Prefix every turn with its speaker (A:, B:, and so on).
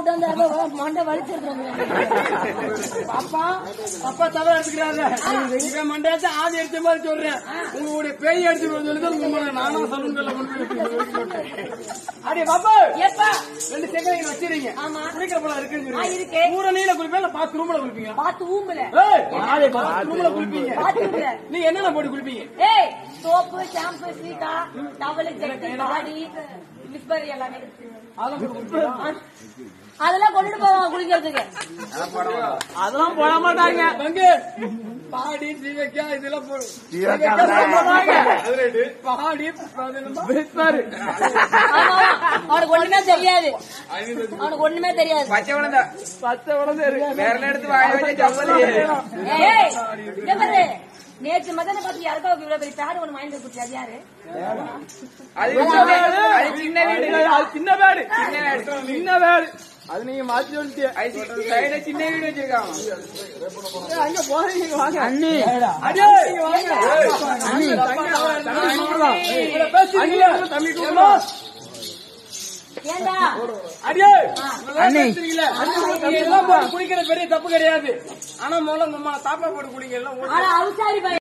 A: போட்டு வந்தாரு மண்டை வலிச்சிருக்கோம்
B: அப்பா அப்பா தவறு எடுத்துக்கிறாரு இவன் மண்டையாச்சும் ஆதி எடுத்த மாதிரி சொல்றேன் உங்களுடைய பேய் எடுத்து சொல்லுது உங்களை நானா சலூன்கள்ல கொண்டு போய் அடி பாப்பா
A: எப்பா
B: ரெண்டு செகண்ட் வச்சிருங்க
A: ஆமா.
B: குளிக்கிற போல இருக்குன்னு
A: ஆ,
B: சொல்லுங்க
A: இருக்கு.
B: பூரணியில குளிப்பீங்க இல்ல பாத்து ரூம்ல குளிப்பீங்க
A: பாத்து ஊம்பல
B: ஏய் பாத்து ரூம்ல குளிப்பீங்க
A: பாத்துக்கல.
B: நீ என்னென்ன போட்டு குளிப்பீங்க
A: ஏய் சோப்பு ஷாம்பு சீட்டா டவல் ஜெட்டி பாடி விஸ்பர் எல்லாமே
B: அதெல்லாம் போட்டு குளிப்பீங்களா?
A: அதெல்லாம் கொண்டுட்டு போவாங்க குளிக்கிறதுக்கு
B: அதெல்லாம் போட மாட்டாங்க பங்கு பாடி சீவக்கா இதெல்லாம் போடு
C: சீவக்காய்
B: பாடி அது என்னமோ விஸ்பர்.
A: ஆமா, ஆமா. அவனுக்கு ஒண்ணுமே தெரியாது அவனுக்கு ஒண்ணுமே தெரியாது
D: பச்சை குழந்தை
B: பச்சை உடனே இருக்கு
D: விரல எடுத்து வாய வச்சு ஜவ்வலி
A: ஏய் இங்க பாரு. நேற்று மதனை பார்த்து யாருக்கோ இவ்வளவு பெரிய பேடு ஒண்ணு வாங்கி கொடுத்து அது யாரு
D: அது சின்ன- அது சின்ன வீடு
B: அது சின்ன பேடு
D: சின்ன வீடு
B: சின்ன பேடு அது நீங்க மாத்தி சொல்லிட்டீங்க
D: அது சைடுல சின்ன வீடு வச்சிருக்காங்க
B: ஏய், அங்க போறீங்க வாங்க அண்ணி அடே நீங்க வாங்க அண்ணி இவரை பேசுறீங்களா? ஏம்மா?
A: ஏண்டா
B: அடியே அண்ணி இதெல்லாம் போட்டு குடிக்கிற பெரிய தப்பு கிடையாது ஆனா முதல்ல உங்க அம்மா தாப்பா போட்டு குடிங்க எல்லாம்
A: ஆனா அவசாரி பையன்